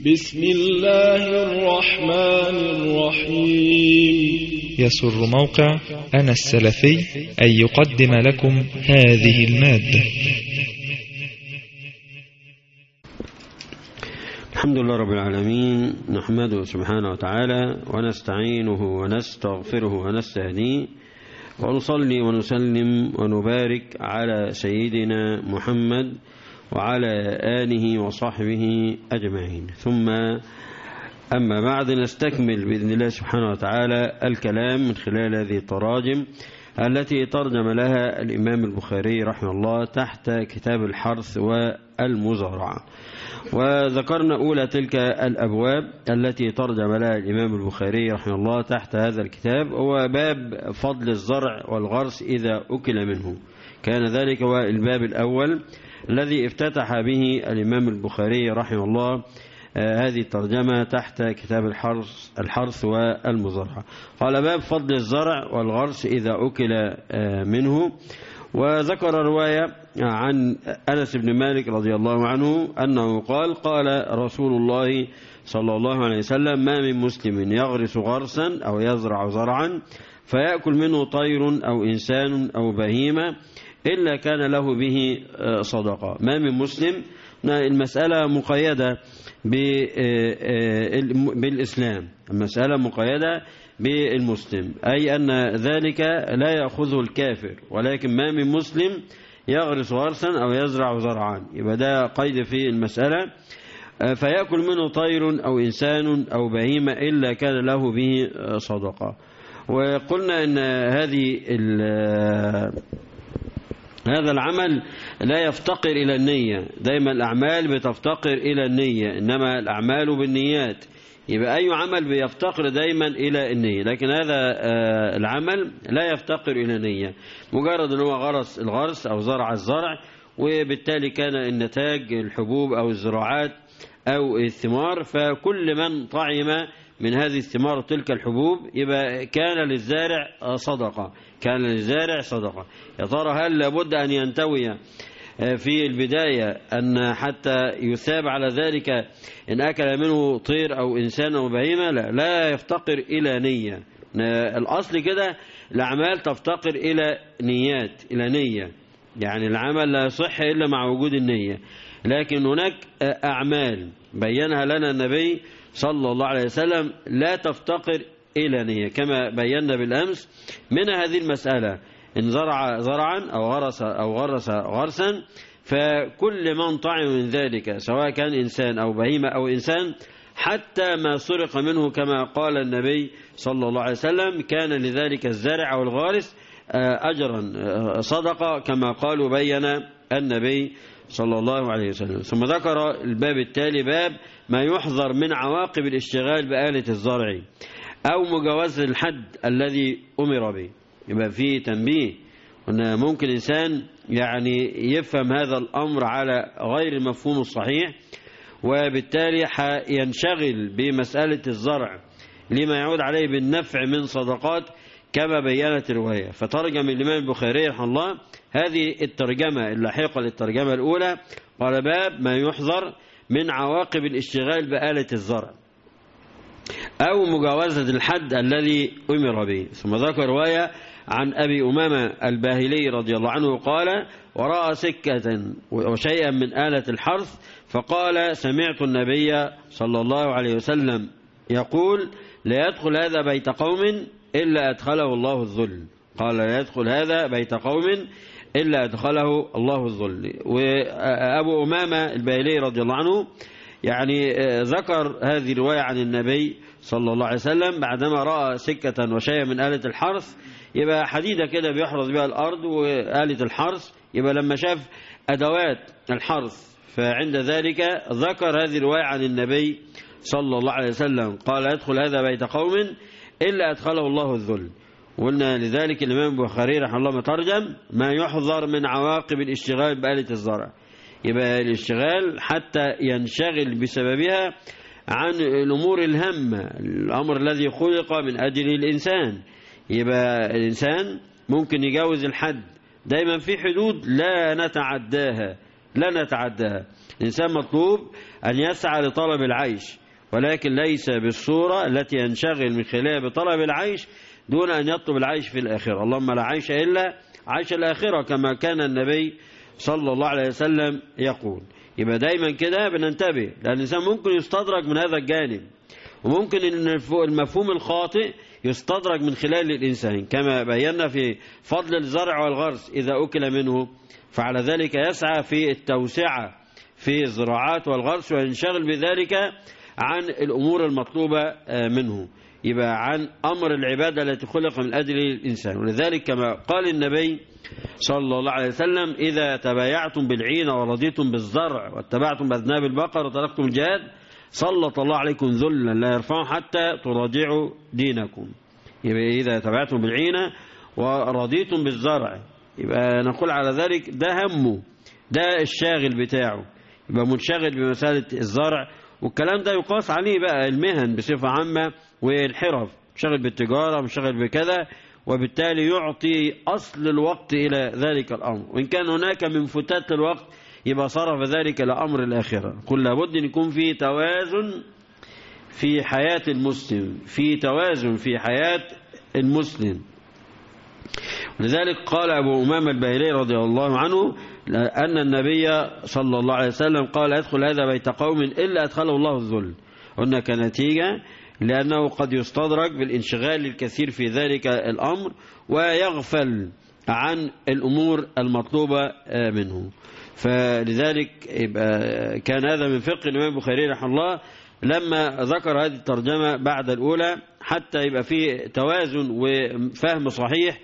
بسم الله الرحمن الرحيم يسر موقع أنا السلفي أن يقدم لكم هذه المادة الحمد لله رب العالمين نحمده سبحانه وتعالى ونستعينه ونستغفره ونستهديه ونصلي ونسلم ونبارك على سيدنا محمد وعلى آله وصحبه أجمعين ثم أما بعد نستكمل بإذن الله سبحانه وتعالى الكلام من خلال هذه التراجم التي ترجم لها الإمام البخاري رحمه الله تحت كتاب الحرث والمزارعة وذكرنا أولى تلك الأبواب التي ترجم لها الإمام البخاري رحمه الله تحت هذا الكتاب هو باب فضل الزرع والغرس إذا أكل منه كان ذلك هو الباب الأول الذي افتتح به الإمام البخاري رحمه الله هذه الترجمة تحت كتاب الحرث, الحرث والمزرعة قال باب فضل الزرع والغرس إذا أكل منه وذكر رواية عن أنس بن مالك رضي الله عنه أنه قال قال رسول الله صلى الله عليه وسلم ما من مسلم يغرس غرسا أو يزرع زرعا فيأكل منه طير أو إنسان أو بهيمة إلا كان له به صدقة ما من مسلم المسألة مقيدة بالإسلام المسألة مقيدة بالمسلم أي أن ذلك لا يأخذه الكافر ولكن ما من مسلم يغرس غرسا أو يزرع زرعا يبقى ده قيد في المسألة فيأكل منه طير أو إنسان أو بهيمة إلا كان له به صدقة وقلنا أن هذه هذا العمل لا يفتقر إلى النية دايما الأعمال بتفتقر إلى النية إنما الأعمال بالنيات يبقى أي عمل بيفتقر دايما إلى النية لكن هذا العمل لا يفتقر إلى النية مجرد أنه غرس الغرس أو زرع الزرع وبالتالي كان النتاج الحبوب أو الزراعات أو الثمار فكل من طعم من هذه الثمار وتلك الحبوب يبقى كان للزارع صدقة كان للزارع صدقة يا ترى هل لابد أن ينتوي في البداية أن حتى يثاب على ذلك إن أكل منه طير أو إنسان أو بهيمة لا, لا يفتقر إلى نية الأصل كده الأعمال تفتقر إلى نيات إلى نية يعني العمل لا يصح إلا مع وجود النية لكن هناك أعمال بينها لنا النبي صلى الله عليه وسلم لا تفتقر إلى نية كما بينا بالأمس من هذه المسألة إن زرع زرعا أو غرس أو غرس غرسا فكل من طعم من ذلك سواء كان إنسان أو بهيمة أو إنسان حتى ما سرق منه كما قال النبي صلى الله عليه وسلم كان لذلك الزارع أو الغارس أجرا صدقة كما قال وبين النبي صلى الله عليه وسلم ثم ذكر الباب التالي باب ما يحذر من عواقب الاشتغال بآلة الزرع أو مجاوزة الحد الذي أمر به يبقى فيه تنبيه أن ممكن إنسان يعني يفهم هذا الأمر على غير المفهوم الصحيح وبالتالي ينشغل بمسألة الزرع لما يعود عليه بالنفع من صدقات كما بينت الرواية فترجم الإمام البخاري رحمه الله هذه الترجمة اللاحقة للترجمة الأولى قال باب ما يحذر من عواقب الاشتغال بآلة الزرع أو مجاوزة الحد الذي أمر به ثم ذكر رواية عن أبي أمامة الباهلي رضي الله عنه قال ورأى سكة وشيئا من آلة الحرث فقال سمعت النبي صلى الله عليه وسلم يقول لا يدخل هذا بيت قوم إلا أدخله الله الذل قال لا يدخل هذا بيت قوم إلا أدخله الله الذل وأبو أمامة الباهلي رضي الله عنه يعني ذكر هذه الرواية عن النبي صلى الله عليه وسلم بعدما رأى سكة وشيء من آلة الحرث يبقى حديدة كده بيحرث بها الأرض وآلة الحرث يبقى لما شاف أدوات الحرث فعند ذلك ذكر هذه الرواية عن النبي صلى الله عليه وسلم قال يدخل هذا بيت قوم إلا أدخله الله الذل قلنا لذلك الإمام البخاري رحمه الله مترجم ما يحذر من عواقب الاشتغال بآلة الزرع يبقى الاشتغال حتى ينشغل بسببها عن الأمور الهامة الأمر الذي خلق من أجل الإنسان يبقى الإنسان ممكن يجاوز الحد دايما في حدود لا نتعداها لا نتعداها الإنسان مطلوب أن يسعى لطلب العيش ولكن ليس بالصورة التي ينشغل من خلالها بطلب العيش دون أن يطلب العيش في الآخرة اللهم لا عيش إلا عيش الآخرة كما كان النبي صلى الله عليه وسلم يقول يبقى دايما كده بننتبه لأن الإنسان ممكن يستدرج من هذا الجانب وممكن ان المفهوم الخاطئ يستدرج من خلال الإنسان كما بينا في فضل الزرع والغرس إذا أكل منه فعلى ذلك يسعى في التوسعة في الزراعات والغرس وينشغل بذلك عن الأمور المطلوبة منه يبقى عن أمر العبادة التي خلق من أجل الإنسان ولذلك كما قال النبي صلى الله عليه وسلم إذا تبايعتم بالعين ورضيتم بالزرع واتبعتم بأذناب البقر وتركتم الجهاد سلط الله عليكم ذلا لا يرفعه حتى تراجعوا دينكم يبقى إذا تبعتم بالعينة ورضيتم بالزرع يبقى نقول على ذلك ده همه ده الشاغل بتاعه يبقى منشغل بمسألة الزرع والكلام ده يقاس عليه بقى المهن بصفة عامة والحرف منشغل بالتجارة منشغل بكذا وبالتالي يعطي أصل الوقت إلى ذلك الأمر وإن كان هناك من فتات الوقت يبقى صرف ذلك لأمر الآخرة قل لابد أن يكون في توازن في حياة المسلم في توازن في حياة المسلم لذلك قال أبو أمام البهلي رضي الله عنه أن النبي صلى الله عليه وسلم قال أدخل هذا بيت قوم إلا أدخله الله الذل قلنا كنتيجة لأنه قد يستدرك بالانشغال الكثير في ذلك الأمر ويغفل عن الأمور المطلوبة منه فلذلك يبقى كان هذا من فقه الإمام البخاري رحمه الله لما ذكر هذه الترجمة بعد الأولى حتى يبقى فيه توازن وفهم صحيح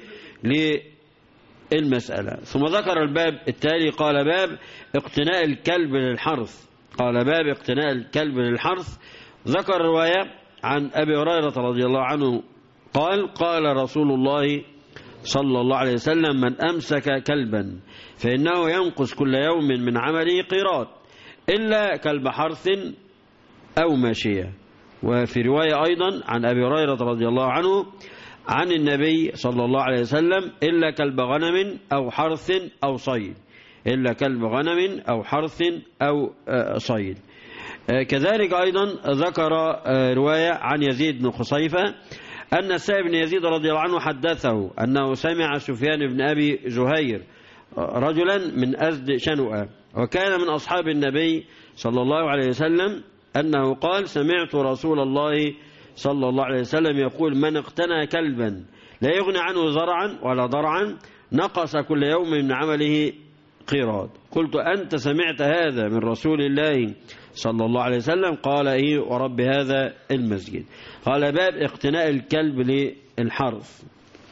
للمسألة ثم ذكر الباب التالي قال باب اقتناء الكلب للحرث قال باب اقتناء الكلب للحرث ذكر رواية عن أبي هريرة رضي الله عنه قال قال رسول الله صلى الله عليه وسلم من أمسك كلبا فإنه ينقص كل يوم من عمله قيراط إلا كلب حرث أو ماشية وفي رواية أيضا عن أبي هريرة رضي الله عنه عن النبي صلى الله عليه وسلم إلا كلب غنم أو حرث أو صيد إلا كلب غنم أو حرث أو صيد كذلك أيضا ذكر رواية عن يزيد بن خصيفة أن السائب بن يزيد رضي الله عنه حدثه أنه سمع سفيان بن أبي زهير رجلا من أزد شنوءة وكان من أصحاب النبي صلى الله عليه وسلم أنه قال سمعت رسول الله صلى الله عليه وسلم يقول من اقتنى كلبا لا يغني عنه زرعا ولا ضرعا نقص كل يوم من عمله قيراط قلت أنت سمعت هذا من رسول الله صلى الله عليه وسلم قال إيه ورب هذا المسجد قال باب اقتناء الكلب للحرث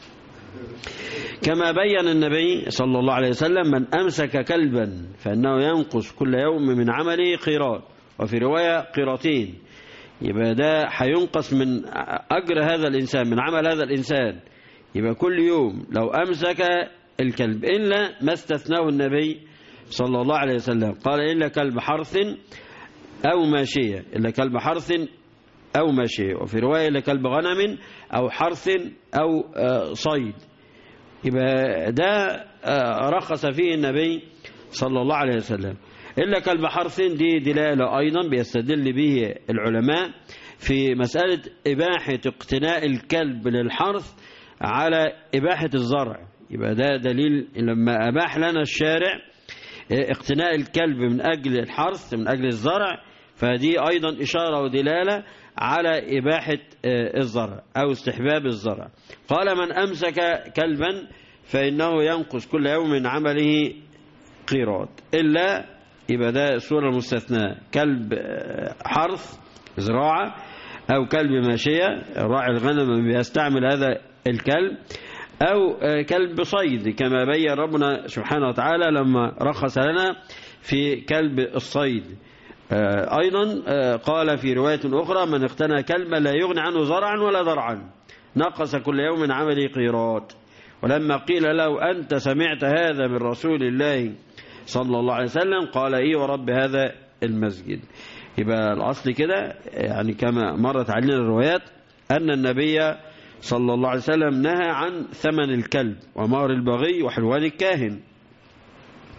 كما بين النبي صلى الله عليه وسلم من أمسك كلبا فإنه ينقص كل يوم من عمله قيراط وفي رواية قيراطين يبقى ده هينقص من أجر هذا الإنسان من عمل هذا الإنسان يبقى كل يوم لو أمسك الكلب إلا ما استثناه النبي صلى الله عليه وسلم قال إلا كلب حرث أو ماشية إلا كلب حرث أو ماشية وفي رواية إلا كلب غنم أو حرث أو صيد يبقى ده رخص فيه النبي صلى الله عليه وسلم إلا كلب حرث دي دلالة أيضا بيستدل به العلماء في مسألة إباحة اقتناء الكلب للحرث على إباحة الزرع يبقى ده دليل لما أباح لنا الشارع اقتناء الكلب من أجل الحرث من أجل الزرع فدي أيضا إشارة ودلالة على إباحة الزرع أو استحباب الزرع قال من أمسك كلبا فإنه ينقص كل يوم من عمله قيراط إلا يبقى ده الصورة المستثناة كلب حرث زراعة أو كلب ماشية راعي الغنم بيستعمل هذا الكلب أو كلب صيد كما بين ربنا سبحانه وتعالى لما رخص لنا في كلب الصيد أيضا قال في رواية أخرى من اقتنى كلبا لا يغني عنه زرعا ولا ذرعا نقص كل يوم من عمله قيراط ولما قيل له أنت سمعت هذا من رسول الله صلى الله عليه وسلم قال إيه ورب هذا المسجد يبقى الأصل كده يعني كما مرت علينا الروايات أن النبي صلى الله عليه وسلم نهى عن ثمن الكلب ومار البغي وحلوان الكاهن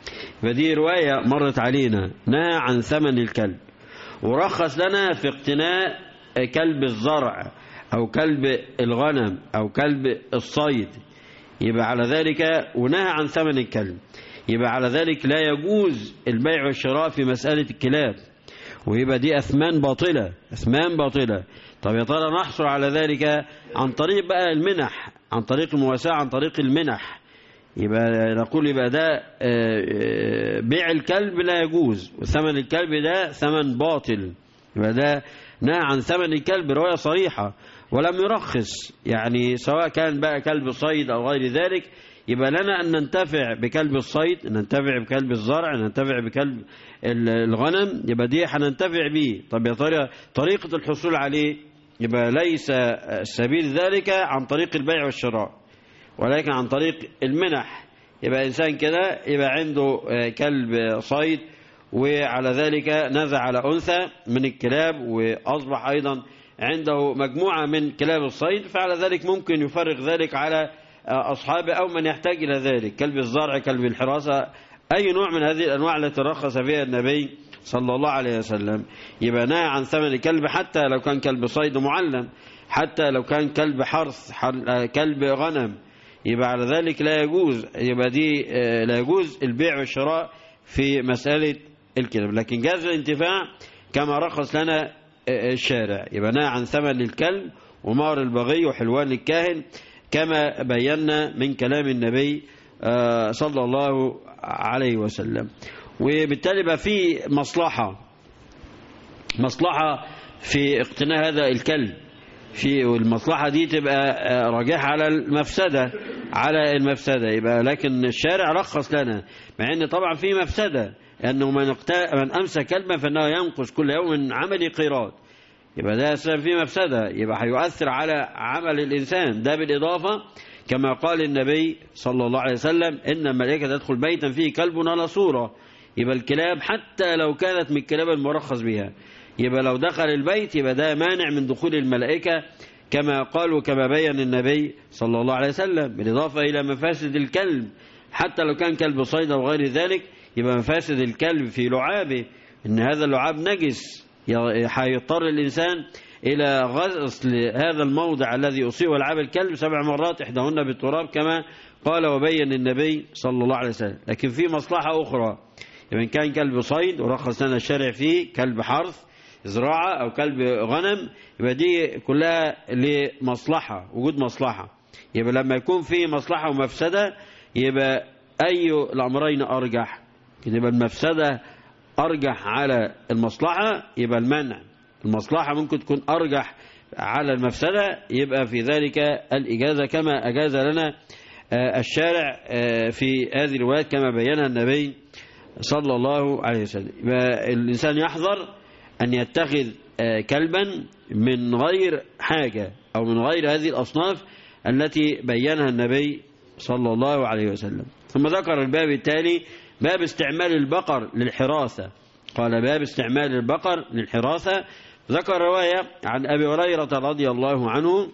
فدي رواية مرت علينا نهى عن ثمن الكلب ورخص لنا في اقتناء كلب الزرع أو كلب الغنم أو كلب الصيد يبقى على ذلك ونهى عن ثمن الكلب يبقى على ذلك لا يجوز البيع والشراء في مسألة الكلاب ويبقى دي أثمان باطلة أثمان باطلة طب يا ترى نحصل على ذلك عن طريق بقى المنح عن طريق المواساة عن طريق المنح يبقى نقول يبقى ده بيع الكلب لا يجوز وثمن الكلب ده ثمن باطل يبقى ده نهى عن ثمن الكلب رواية صريحة ولم يرخص يعني سواء كان بقى كلب صيد أو غير ذلك يبقى لنا أن ننتفع بكلب الصيد ننتفع بكلب الزرع ننتفع بكلب الغنم يبقى دي هننتفع بيه طب يا ترى طريقة الحصول عليه يبقى ليس سبيل ذلك عن طريق البيع والشراء ولكن عن طريق المنح يبقى إنسان كده يبقى عنده كلب صيد وعلى ذلك نزع على أنثى من الكلاب وأصبح أيضا عنده مجموعة من كلاب الصيد فعلى ذلك ممكن يفرق ذلك على أصحابه أو من يحتاج إلى ذلك كلب الزرع كلب الحراسة أي نوع من هذه الأنواع التي رخص فيها النبي صلى الله عليه وسلم يبقى نهى عن ثمن الكلب حتى لو كان كلب صيد معلم حتى لو كان كلب حرث كلب غنم يبقى على ذلك لا يجوز يبقى دي لا يجوز البيع والشراء في مسألة الكلب لكن جاز الانتفاع كما رخص لنا الشارع يبقى نهى عن ثمن الكلب ومار البغي وحلوان الكاهن كما بينا من كلام النبي صلى الله عليه وسلم وبالتالي بقى في مصلحة مصلحة في اقتناء هذا الكلب في والمصلحة دي تبقى راجحة على المفسدة على المفسدة يبقى لكن الشارع رخص لنا مع ان طبعا في مفسدة انه من, من امسك كلبا فانه ينقص كل يوم من عمل قيراط يبقى ده في مفسدة يبقى هيؤثر على عمل الإنسان ده بالإضافة كما قال النبي صلى الله عليه وسلم إن الملائكة تدخل بيتا فيه كلب على صورة يبقى الكلاب حتى لو كانت من الكلاب المرخص بها يبقى لو دخل البيت يبقى ده مانع من دخول الملائكة كما قال وكما بين النبي صلى الله عليه وسلم بالإضافة إلى مفاسد الكلب حتى لو كان كلب صيد أو غير ذلك يبقى مفاسد الكلب في لعابه إن هذا اللعاب نجس هيضطر الإنسان إلى غسل هذا الموضع الذي أصيب لعاب الكلب سبع مرات إحداهن بالتراب كما قال وبين النبي صلى الله عليه وسلم لكن في مصلحة أخرى إذا كان كلب صيد ورخص لنا الشارع فيه كلب حرث زراعة أو كلب غنم يبقى دي كلها لمصلحة وجود مصلحة يبقى لما يكون في مصلحة ومفسدة يبقى أي الأمرين أرجح يبقى المفسدة أرجح على المصلحة يبقى المنع المصلحة ممكن تكون أرجح على المفسدة يبقى في ذلك الإجازة كما أجاز لنا الشارع في هذه الروايات كما بينها النبي صلى الله عليه وسلم يبقى الإنسان يحذر أن يتخذ كلبا من غير حاجة أو من غير هذه الأصناف التي بينها النبي صلى الله عليه وسلم ثم ذكر الباب التالي باب استعمال البقر للحراسة قال باب استعمال البقر للحراسة ذكر رواية عن أبي هريرة رضي الله عنه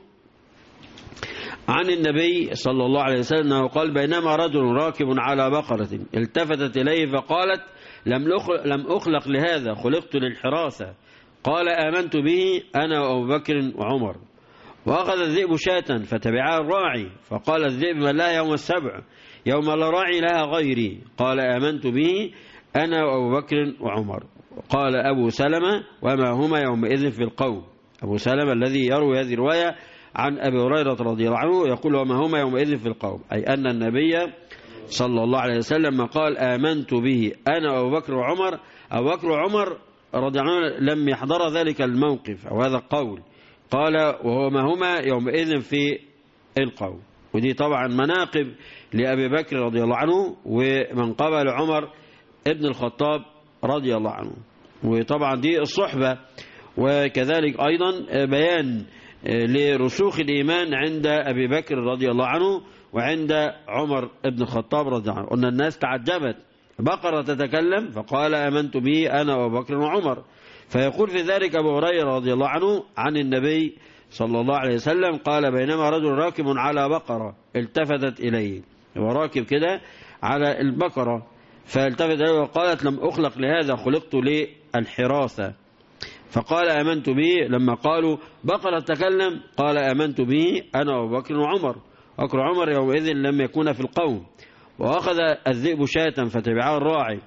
عن النبي صلى الله عليه وسلم أنه قال بينما رجل راكب على بقرة التفتت إليه فقالت لم لم أخلق لهذا خلقت للحراسة قال آمنت به أنا وأبو بكر وعمر وأخذ الذئب شاة فتبعها الراعي فقال الذئب من لا يوم السبع يوم لا راعي لها غيري قال آمنت به أنا وأبو بكر وعمر قال أبو سلمة وما هما يومئذ في القوم أبو سلمة الذي يروي هذه الرواية عن أبي هريرة رضي الله عنه يقول وما هما يومئذ في القوم أي أن النبي صلى الله عليه وسلم قال آمنت به أنا وأبو بكر وعمر أبو بكر وعمر رضي الله عنه لم يحضر ذلك الموقف أو هذا القول قال وهما هما يومئذ في القوم ودي طبعا مناقب لأبي بكر رضي الله عنه ومن قبل عمر ابن الخطاب رضي الله عنه وطبعا دي الصحبة وكذلك أيضا بيان لرسوخ الإيمان عند أبي بكر رضي الله عنه وعند عمر ابن الخطاب رضي الله عنه قلنا الناس تعجبت بقرة تتكلم فقال آمنت به أنا وأبو بكر وعمر فيقول في ذلك أبو هريرة رضي الله عنه عن النبي صلى الله عليه وسلم قال بينما رجل راكب على بقرة التفتت إليه هو راكب كده على البقرة فالتفت إليه وقالت لم أخلق لهذا خلقت للحراثة فقال آمنت به لما قالوا بقرة تكلم قال آمنت به أنا وبكر وعمر بكر وعمر يومئذ لم يكون في القوم وأخذ الذئب شاة فتبعه الراعي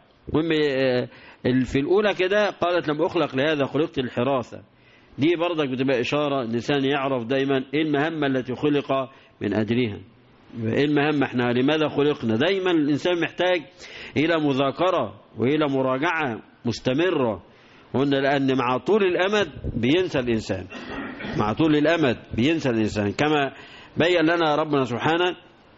في الأولى كده قالت لم أخلق لهذا خلقت الحراثة دي برضك بتبقى إشارة الإنسان يعرف دايما إيه المهمة التي خلق من أجلها إيه المهمة احنا لماذا خلقنا دايما الإنسان محتاج إلى مذاكرة وإلى مراجعة مستمرة قلنا لأن مع طول الأمد بينسى الإنسان مع طول الأمد بينسى الإنسان كما بين لنا ربنا سبحانه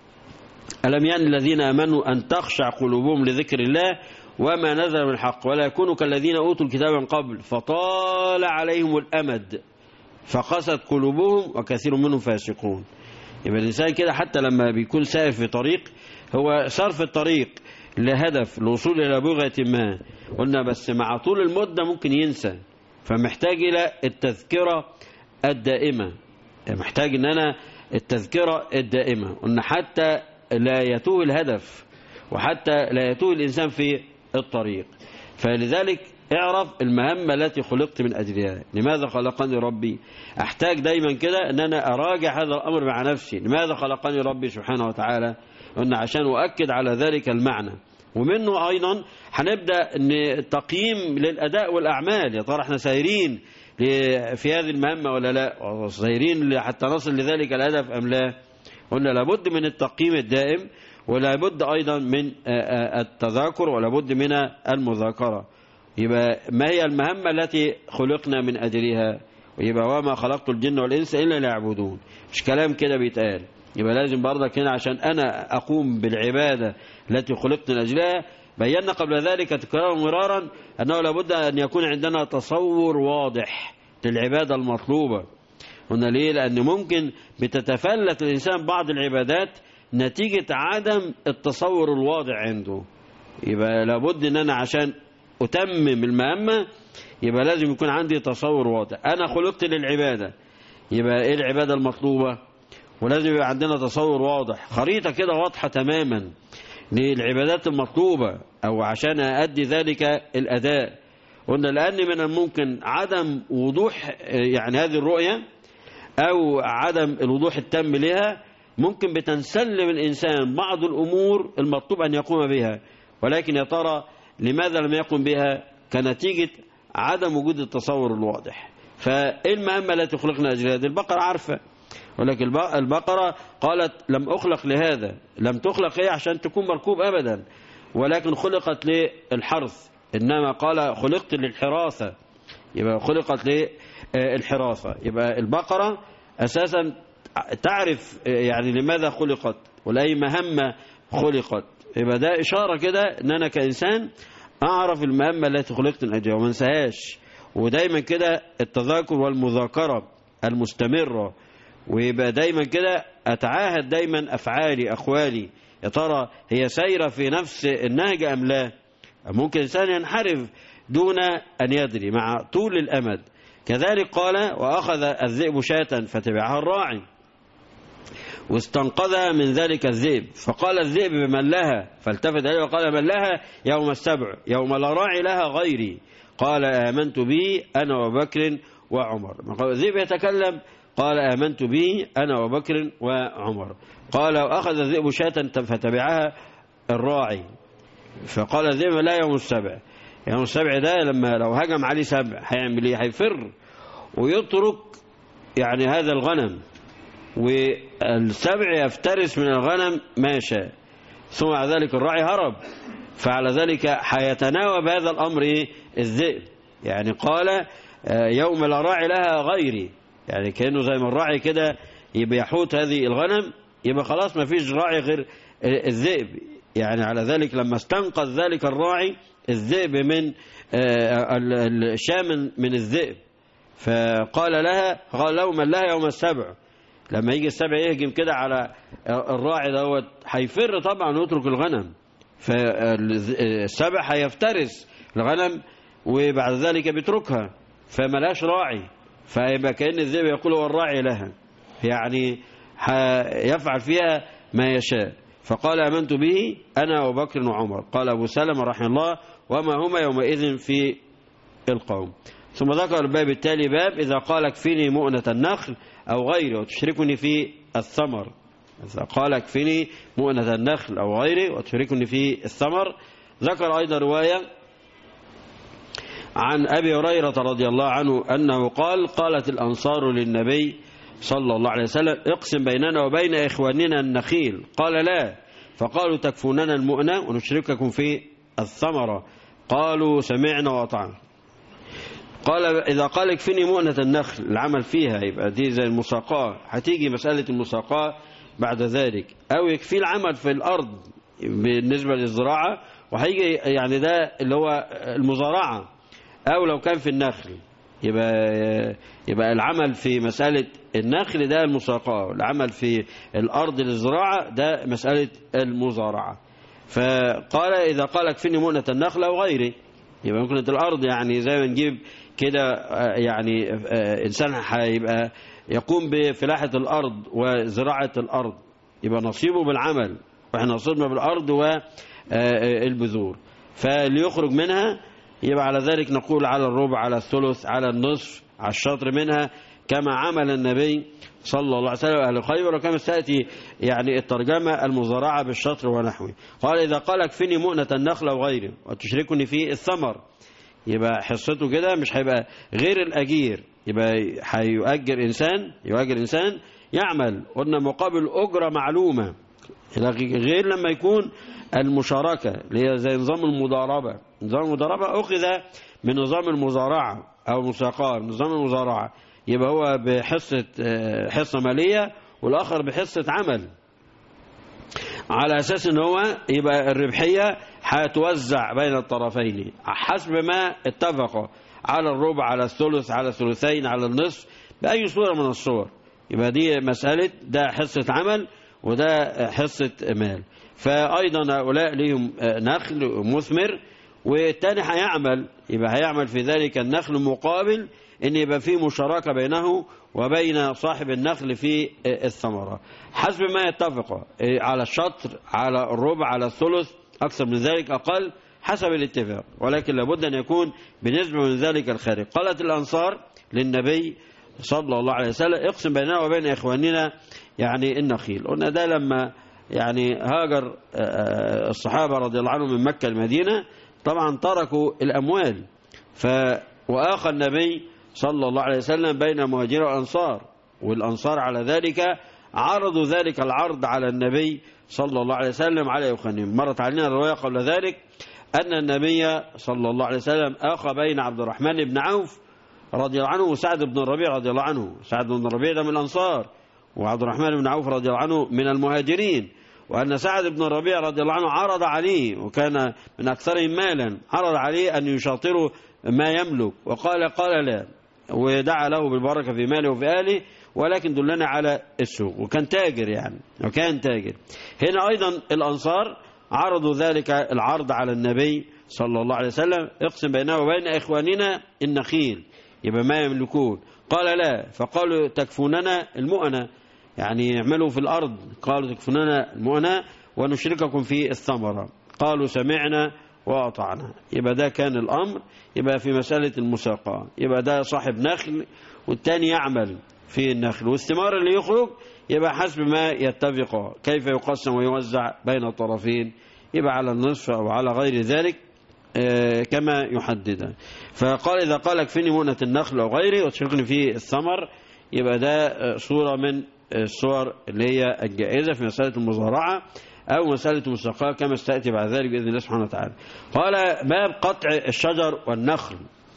ألم يعني الذين أمنوا أن تخشع قلوبهم لذكر الله وما نزل من الحق ولا يكونوا كالذين أوتوا الكتاب من قبل فطال عليهم الأمد فقست قلوبهم وكثير منهم فاسقون يبقى الإنسان كده حتى لما بيكون سائر في طريق هو صرف الطريق لهدف الوصول إلى بغية ما قلنا بس مع طول المدة ممكن ينسى فمحتاج إلى التذكرة الدائمة محتاج ان انا التذكرة الدائمة قلنا حتى لا يتوه الهدف وحتى لا يتوه الإنسان في الطريق فلذلك اعرف المهمة التي خلقت من أجلها لماذا خلقني ربي أحتاج دايما كده أن أنا أراجع هذا الأمر مع نفسي لماذا خلقني ربي سبحانه وتعالى قلنا عشان أؤكد على ذلك المعنى ومنه أيضا هنبدأ ان تقييم للأداء والأعمال يا ترى احنا سايرين في هذه المهمة ولا لا سايرين حتى نصل لذلك الهدف أم لا قلنا لابد من التقييم الدائم ولابد أيضا من التذاكر ولابد من المذاكرة يبقى ما هي المهمة التي خلقنا من أجلها يبقى وما خلقت الجن والإنس إلا ليعبدون مش كلام كده بيتقال يبقى لازم برضك هنا عشان أنا أقوم بالعبادة التي خلقت من أجلها بينا قبل ذلك تكرارا مرارا أنه لابد أن يكون عندنا تصور واضح للعبادة المطلوبة قلنا ليه لأن ممكن بتتفلت الإنسان بعض العبادات نتيجة عدم التصور الواضح عنده يبقى لابد أن أنا عشان أتمم المهمة يبقى لازم يكون عندي تصور واضح أنا خلقت للعبادة يبقى إيه العبادة المطلوبة ولازم يبقى عندنا تصور واضح خريطة كده واضحة تماما للعبادات المطلوبة أو عشان أدي ذلك الأداء قلنا لأن من الممكن عدم وضوح يعني هذه الرؤية أو عدم الوضوح التام لها ممكن بتنسلم الإنسان بعض الأمور المطلوب أن يقوم بها ولكن يا ترى لماذا لم يقم بها كنتيجة عدم وجود التصور الواضح فإيه المهمة التي خلقنا أجلها دي البقرة عارفة ولكن البقرة قالت لم أخلق لهذا لم تخلق إيه عشان تكون مركوب أبدا ولكن خلقت للحرث إنما قال خلقت للحراثة يبقى خلقت للحراثة يبقى البقرة أساسا تعرف يعني لماذا خلقت ولأي مهمة خلقت يبقى ده إشارة كده إن أنا كإنسان أعرف المهمة التي خلقت من أجلها وما انساهاش ودايما كده التذاكر والمذاكرة المستمرة ويبقى دايما كده أتعاهد دايما أفعالي أقوالي يا ترى هي سايرة في نفس النهج أم لا ممكن إنسان ينحرف دون أن يدري مع طول الأمد كذلك قال وأخذ الذئب شاة فتبعها الراعي واستنقذها من ذلك الذئب فقال الذئب بمن لها فالتفت إليه وقال من لها يوم السبع يوم لا راعي لها غيري قال آمنت به أنا وبكر وعمر الذئب يتكلم قال آمنت به أنا وبكر وعمر قال وأخذ الذئب شاة فتبعها الراعي فقال الذئب لا يوم السبع يوم السبع ده لما لو هجم عليه سبع هيعمل ايه هيفر ويترك يعني هذا الغنم والسبع يفترس من الغنم ما شاء ثم على ذلك الراعي هرب فعلى ذلك هيتناوب هذا الأمر إيه؟ الذئب يعني قال يوم لا راعي لها غيري يعني كأنه زي ما الراعي كده يبقى يحوط هذه الغنم يبقى خلاص ما فيش راعي غير الذئب يعني على ذلك لما استنقذ ذلك الراعي الذئب من الشام من الذئب فقال لها قال له من لها يوم السبع لما يجي السبع يهجم كده على الراعي دوت هيفر طبعا ويترك الغنم فالسبع هيفترس الغنم وبعد ذلك بيتركها فملاش راعي فيبقى كأن الذئب يقول هو الراعي لها يعني يفعل فيها ما يشاء فقال آمنت به أنا أبو بكر وعمر قال أبو سلمة رحمه الله وما هما يومئذ في القوم ثم ذكر الباب التالي باب إذا قال اكفني مؤنة النخل أو غيره وتشركني في الثمر إذا قال اكفني مؤنة النخل أو غيره وتشركني في الثمر ذكر أيضا رواية عن أبي هريرة رضي الله عنه أنه قال قالت الأنصار للنبي صلى الله عليه وسلم اقسم بيننا وبين إخواننا النخيل قال لا فقالوا تكفوننا المؤنة ونشرككم في الثمرة قالوا سمعنا وأطعنا قال إذا قال اكفني مؤنة النخل العمل فيها يبقى دي زي المساقاة هتيجي مسألة المساقاة بعد ذلك أو يكفي العمل في الأرض بالنسبة للزراعة وهيجي يعني ده اللي هو المزارعة أو لو كان في النخل يبقى يبقى العمل في مسألة النخل ده المساقاة العمل في الأرض للزراعة ده مسألة المزارعة فقال إذا قال اكفني مؤنة النخل أو غيره يبقى ممكن الأرض يعني زي ما نجيب كده يعني إنسان هيبقى يقوم بفلاحة الأرض وزراعة الأرض يبقى نصيبه بالعمل واحنا نصيبنا بالأرض والبذور فليخرج منها يبقى على ذلك نقول على الربع على الثلث على النصف على الشطر منها كما عمل النبي صلى الله عليه وسلم أهل خيبر وكما ستأتي يعني الترجمة المزارعة بالشطر ونحوه قال إذا قال اكفني مؤنة النخل وغيره وتشركني في الثمر يبقى حصته كده مش هيبقى غير الأجير يبقى هيؤجر إنسان يؤجر إنسان يعمل قلنا مقابل أجرة معلومة غير لما يكون المشاركة اللي هي زي نظام المضاربة نظام المضاربة أخذ من نظام المزارعة أو المساقاة نظام المزارعة يبقى هو بحصة حصة مالية والآخر بحصة عمل على أساس ان هو يبقى الربحية هتوزع بين الطرفين حسب ما اتفقوا على الربع على الثلث على الثلثين على النصف بأي صورة من الصور يبقى دي مسألة ده حصة عمل وده حصة مال فأيضا هؤلاء لهم نخل مثمر والتاني هيعمل يبقى هيعمل في ذلك النخل مقابل ان يبقى في مشاركة بينه وبين صاحب النخل في الثمرة حسب ما يتفق على الشطر على الربع على الثلث أكثر من ذلك أقل حسب الاتفاق ولكن لابد أن يكون بنسبة من ذلك الخارج قالت الأنصار للنبي صلى الله عليه وسلم اقسم بيننا وبين إخواننا يعني النخيل قلنا ده لما يعني هاجر الصحابة رضي الله عنهم من مكة المدينة طبعا تركوا الأموال ف وآخى النبي صلى الله عليه وسلم بين المهاجرين والأنصار والأنصار على ذلك عرضوا ذلك العرض على النبي صلى الله عليه وسلم على يخنهم مرت علينا الرواية قبل ذلك أن النبي صلى الله عليه وسلم آخى بين عبد الرحمن بن عوف رضي الله عنه وسعد بن الربيع رضي الله عنه سعد بن الربيع ده من الأنصار وعبد الرحمن بن عوف رضي الله عنه من المهاجرين وأن سعد بن الربيع رضي الله عنه عرض عليه وكان من أكثرهم مالا عرض عليه أن يشاطره ما يملك وقال قال لا ودعا له بالبركة في ماله وفي أهله ولكن دلنا على السوق وكان تاجر يعني وكان تاجر هنا أيضا الأنصار عرضوا ذلك العرض على النبي صلى الله عليه وسلم اقسم بينه وبين إخواننا النخيل يبقى ما يملكون قال لا فقالوا تكفوننا المؤنة يعني يعملوا في الأرض قالوا تكفوننا المؤنة ونشرككم في الثمرة قالوا سمعنا وأطعنا يبقى ده كان الأمر يبقى في مسألة المساقاة يبقى ده صاحب نخل والتاني يعمل في النخل والثمار اللي يخرج يبقى حسب ما يتفق كيف يقسم ويوزع بين الطرفين يبقى على النصف أو على غير ذلك كما يحدد فقال إذا قال اكفني مؤنة النخل أو غيره وتشركني في الثمر يبقى ده صورة من الصور اللي هي الجائزة في مسألة المزارعة أو مسألة المساقاة كما ستأتي بعد ذلك بإذن الله سبحانه وتعالى قال باب قطع الشجر والنخل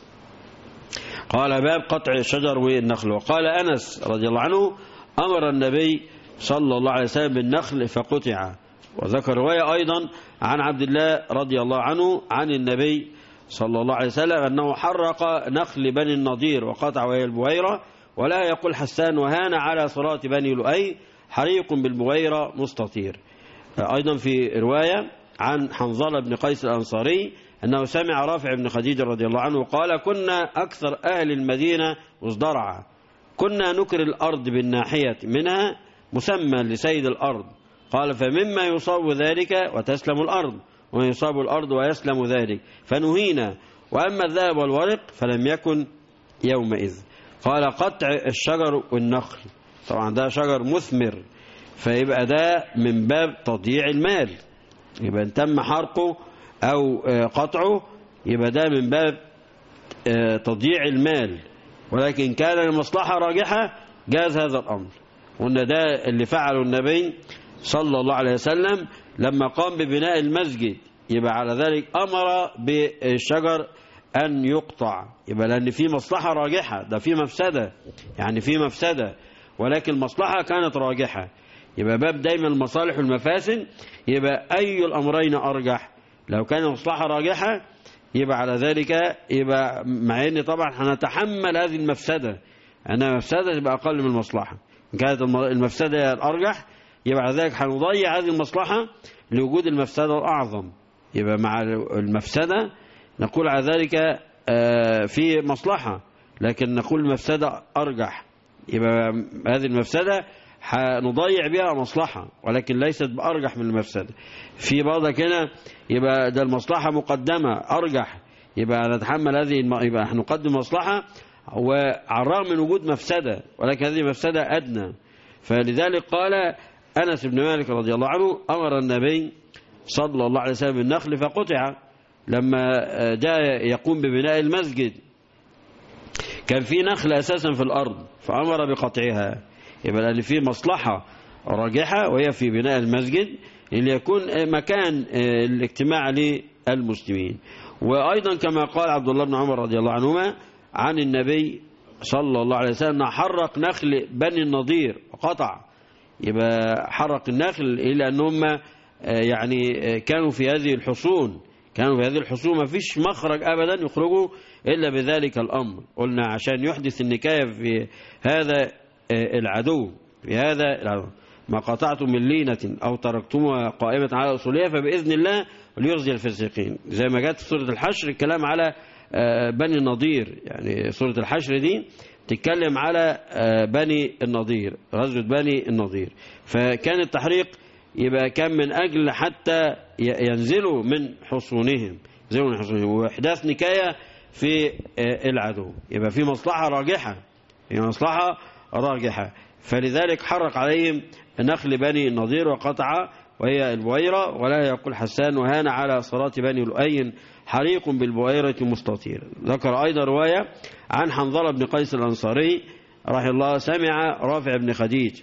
قال باب قطع الشجر والنخل وقال أنس رضي الله عنه أمر النبي صلى الله عليه وسلم بالنخل فقطع وذكر رواية أيضا عن عبد الله رضي الله عنه عن النبي صلى الله عليه وسلم أنه حرق نخل بني النضير وقطع وهي البويرة ولا يقول حسان وهان على صلاة بني لؤي حريق بالبويرة مستطير أيضا في رواية عن حنظلة بن قيس الأنصاري أنه سمع رافع بن خديجة رضي الله عنه قال كنا أكثر أهل المدينة مزدرعة كنا نكر الأرض بالناحية منها مسمى لسيد الأرض قال فمما يصاب ذلك وتسلم الأرض ومن يصاب الأرض ويسلم ذلك فنهينا وأما الذهب والورق فلم يكن يومئذ قال قطع الشجر والنخل طبعا ده شجر مثمر فيبقى ده من باب تضييع المال يبقى ان تم حرقه أو قطعه يبقى ده من باب تضييع المال ولكن كان المصلحة راجحة جاز هذا الأمر وأن ده اللي فعله النبي صلى الله عليه وسلم لما قام ببناء المسجد يبقى على ذلك أمر بالشجر أن يقطع يبقى لأن في مصلحة راجحة ده في مفسدة يعني في مفسدة ولكن المصلحة كانت راجحة يبقى باب دايما المصالح والمفاسد يبقى أي الأمرين أرجح لو كان المصلحة راجحة يبقى على ذلك يبقى مع ان طبعا هنتحمل هذه المفسدة أنها مفسدة تبقى أقل من المصلحة إن كانت المفسدة الأرجح يبقى على ذلك هنضيع هذه المصلحة لوجود المفسدة الأعظم يبقى مع المفسدة نقول على ذلك في مصلحة لكن نقول المفسدة أرجح يبقى هذه المفسدة هنضيع بها مصلحة ولكن ليست بأرجح من المفسدة في بعضك هنا يبقى ده المصلحة مقدمة أرجح يبقى نتحمل هذه الم... يبقى هنقدم مصلحة وعلى الرغم من وجود مفسدة ولكن هذه مفسدة أدنى فلذلك قال أنس بن مالك رضي الله عنه أمر النبي صلى الله عليه وسلم بالنخل فقطع لما جاء يقوم ببناء المسجد كان في نخل أساسا في الأرض فأمر بقطعها يبقى لأن في مصلحة راجحة وهي في بناء المسجد اللي يكون مكان الاجتماع للمسلمين وأيضا كما قال عبد الله بن عمر رضي الله عنهما عن النبي صلى الله عليه وسلم حرق نخل بني النضير وقطع يبقى حرق النخل إلى أن هم يعني كانوا في هذه الحصون كانوا في هذه الحصون ما فيش مخرج أبدا يخرجوا إلا بذلك الأمر قلنا عشان يحدث النكاية في هذا العدو في هذا العدو ما قطعتم من لينة أو تركتموها قائمة على أصولها فبإذن الله ليرضي الفاسقين زي ما جاءت في سورة الحشر الكلام على بني النضير يعني سورة الحشر دي تتكلم على بني النضير غزوة بني النضير فكان التحريق يبقى كان من أجل حتى ينزلوا من حصونهم ينزلوا من حصونهم وإحداث نكاية في العدو يبقى في مصلحة راجحة في مصلحة راجحة فلذلك حرق عليهم نخل بني النضير وقطع وهي البويرة ولا يقول حسان وهان على صلاة بني لؤي حريق بالبويرة مستطير ذكر أيضا رواية عن حنظلة بن قيس الأنصاري رحمه الله سمع رافع بن خديج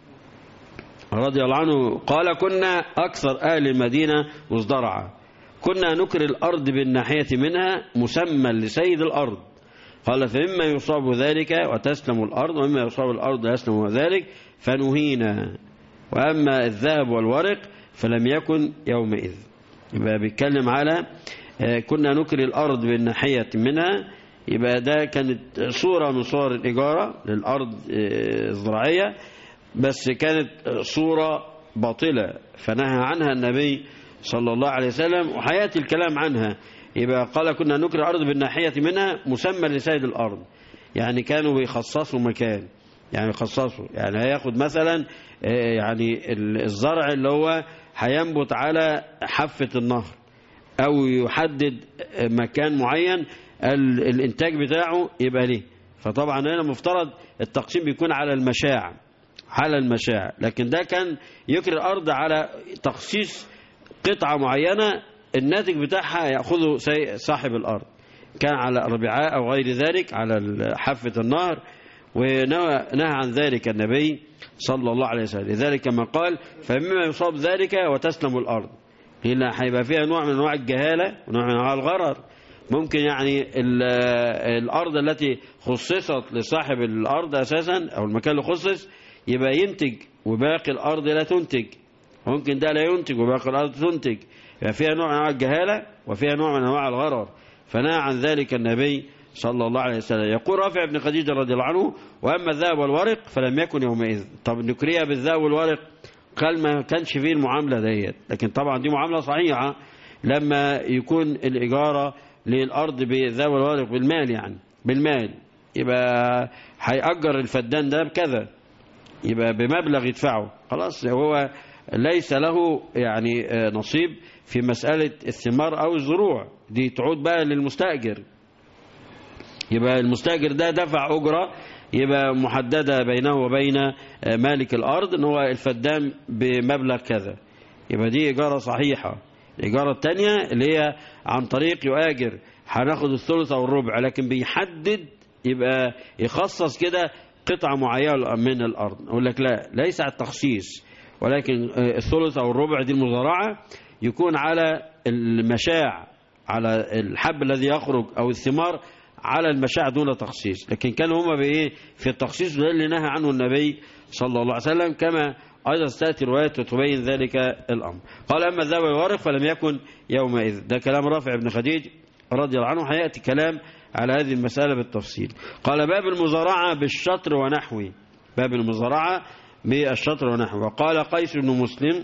رضي الله عنه قال كنا أكثر أهل المدينة مزدرعة كنا نكر الأرض بالناحية منها مسمى لسيد الأرض قال فمما يصاب ذلك وتسلم الأرض ومما يصاب الأرض يسلم ذلك فنهينا وأما الذهب والورق فلم يكن يومئذ يبقى بيتكلم على كنا نكري الأرض بالناحية منها يبقى ده كانت صورة من صور الإجارة للأرض الزراعية بس كانت صورة باطلة فنهى عنها النبي صلى الله عليه وسلم وحياتي الكلام عنها يبقى قال كنا نكري الأرض بالناحية منها مسمى لسيد الأرض يعني كانوا بيخصصوا مكان يعني يخصصوا يعني هياخد مثلا يعني الزرع اللي هو هينبت على حافة النهر أو يحدد مكان معين الإنتاج بتاعه يبقى ليه فطبعا هنا مفترض التقسيم بيكون على المشاع على المشاع لكن ده كان يكري الأرض على تخصيص قطعة معينة الناتج بتاعها يأخذه صاحب الأرض كان على الربعاء أو غير ذلك على حافة النهر ونهى عن ذلك النبي صلى الله عليه وسلم لذلك كما قال فمما يصاب ذلك وتسلم الأرض لأن هيبقى فيها نوع من أنواع الجهالة ونوع من أنواع الغرر ممكن يعني الأرض التي خصصت لصاحب الأرض أساسا أو المكان اللي خصص يبقى ينتج وباقي الأرض لا تنتج ممكن ده لا ينتج وباقي الأرض تنتج يبقى فيها نوع من أنواع الجهالة وفيها نوع من أنواع الغرر فنهى عن ذلك النبي صلى الله عليه وسلم يقول رافع بن خديجة رضي الله عنه وأما الذهب والورق فلم يكن يومئذ طب نكريها بالذهب والورق قال ما كانش فيه المعاملة ديت لكن طبعا دي معاملة صحيحة لما يكون الإجارة للأرض بالذهب والورق بالمال يعني بالمال يبقى هيأجر الفدان ده بكذا يبقى بمبلغ يدفعه خلاص هو ليس له يعني نصيب في مسألة الثمار أو الزروع دي تعود بقى للمستأجر يبقى المستأجر ده دفع أجرة يبقى محددة بينه وبين مالك الأرض ان هو الفدان بمبلغ كذا يبقى دي إيجارة صحيحة الإيجارة التانية اللي هي عن طريق يؤاجر هناخد الثلث أو الربع لكن بيحدد يبقى يخصص كده قطعة معينة من الأرض أقول لك لا ليس على التخصيص ولكن الثلث أو الربع دي المزارعة يكون على المشاع على الحب الذي يخرج أو الثمار على المشاع دون تخصيص لكن كانوا هما بإيه في التخصيص ده اللي نهى عنه النبي صلى الله عليه وسلم كما أيضا ستأتي روايات تبين ذلك الأمر قال أما الذهب والورق فلم يكن يومئذ ده كلام رافع بن خديج رضي الله عنه هيأتي كلام على هذه المسألة بالتفصيل قال باب المزارعة بالشطر ونحوه باب المزارعة بالشطر ونحوه وقال قيس بن مسلم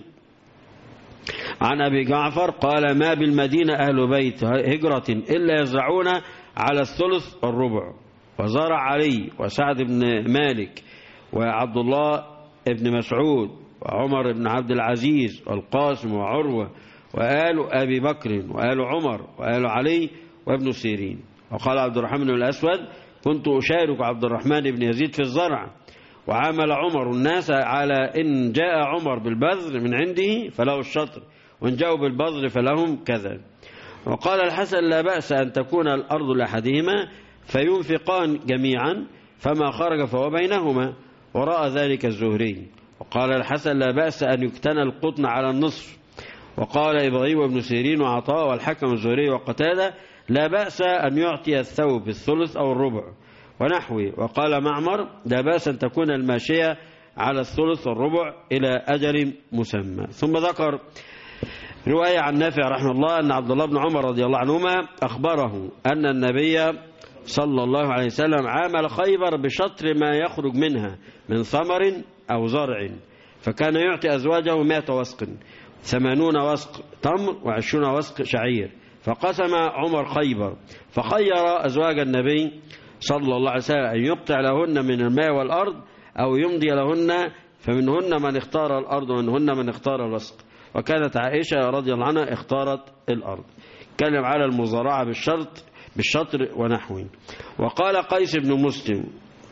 عن أبي جعفر قال ما بالمدينة أهل بيت هجرة إلا يزرعون على الثلث والربع وزرع علي وسعد بن مالك وعبد الله بن مسعود وعمر بن عبد العزيز والقاسم وعروة وآل أبي بكر وآل عمر وآل علي وابن سيرين وقال عبد الرحمن بن الأسود كنت أشارك عبد الرحمن بن يزيد في الزرع وعامل عمر الناس على إن جاء عمر بالبذر من عنده فله الشطر وإن جاءوا بالبذر فلهم كذا وقال الحسن لا بأس أن تكون الأرض لأحدهما فينفقان جميعا فما خرج فهو بينهما ورأى ذلك الزهري وقال الحسن لا بأس أن يكتنى القطن على النصف وقال إبراهيم بن سيرين وعطاء والحكم الزهري وقتادة لا بأس أن يعطي الثوب الثلث أو الربع ونحوه وقال معمر لا بأس أن تكون الماشية على الثلث والربع إلى أجل مسمى ثم ذكر رواية عن نافع رحمه الله أن عبد الله بن عمر رضي الله عنهما أخبره أن النبي صلى الله عليه وسلم عامل خيبر بشطر ما يخرج منها من ثمر أو زرع فكان يعطي أزواجه مائة وسق ثمانون وسق تمر وعشرون وسق شعير فقسم عمر خيبر فخير أزواج النبي صلى الله عليه وسلم أن يقطع لهن من الماء والأرض أو يمضي لهن فمنهن من اختار الأرض ومنهن من اختار الوسق وكانت عائشة رضي الله عنها اختارت الأرض كلم على المزارعة بالشرط بالشطر ونحوه وقال قيس بن مسلم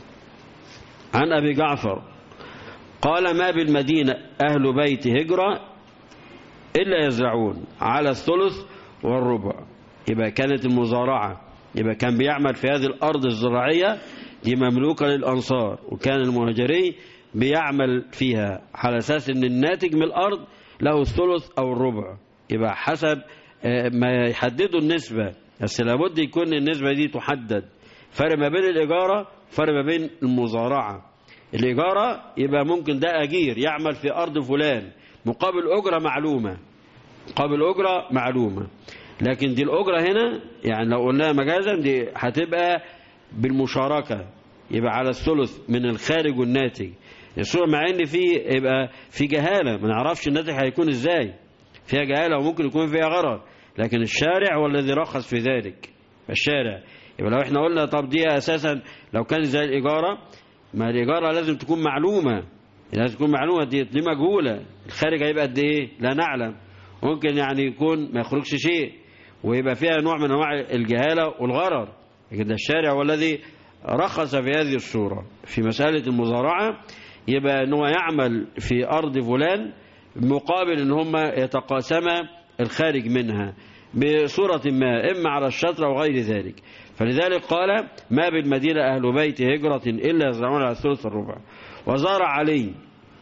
عن أبي جعفر قال ما بالمدينة أهل بيت هجرة إلا يزرعون على الثلث والربع يبقى كانت المزارعة يبقى كان بيعمل في هذه الأرض الزراعية دي مملوكة للأنصار وكان المهاجري بيعمل فيها على أساس أن الناتج من الأرض له الثلث أو الربع يبقى حسب ما يحددوا النسبة بس لابد يكون النسبة دي تحدد فرق ما بين الإجارة فرق ما بين المزارعة الإجارة يبقى ممكن ده أجير يعمل في أرض فلان مقابل أجرة معلومة مقابل أجرة معلومة لكن دي الأجرة هنا يعني لو قلناها مجازا دي هتبقى بالمشاركة يبقى على الثلث من الخارج والناتج الصورة مع ان في يبقى في جهالة ما نعرفش الناتج هيكون ازاي فيها جهالة وممكن يكون فيها غرر لكن الشارع هو الذي رخص في ذلك الشارع يبقى لو احنا قلنا طب دي اساسا لو كان زي الإجارة ما الإجارة لازم تكون معلومة لازم تكون معلومة دي, دي مجهولة الخارج هيبقى قد ايه لا نعلم ممكن يعني يكون ما يخرجش شيء ويبقى فيها نوع من انواع الجهالة والغرر لكن ده الشارع هو الذي رخص في هذه الصورة في مسألة المزارعة يبقى ان هو يعمل في أرض فلان مقابل ان هم يتقاسما الخارج منها بصورة ما إما على الشطر أو غير ذلك فلذلك قال ما بالمدينة أهل بيت هجرة إلا يزرعون على الثلث الربع وزارع علي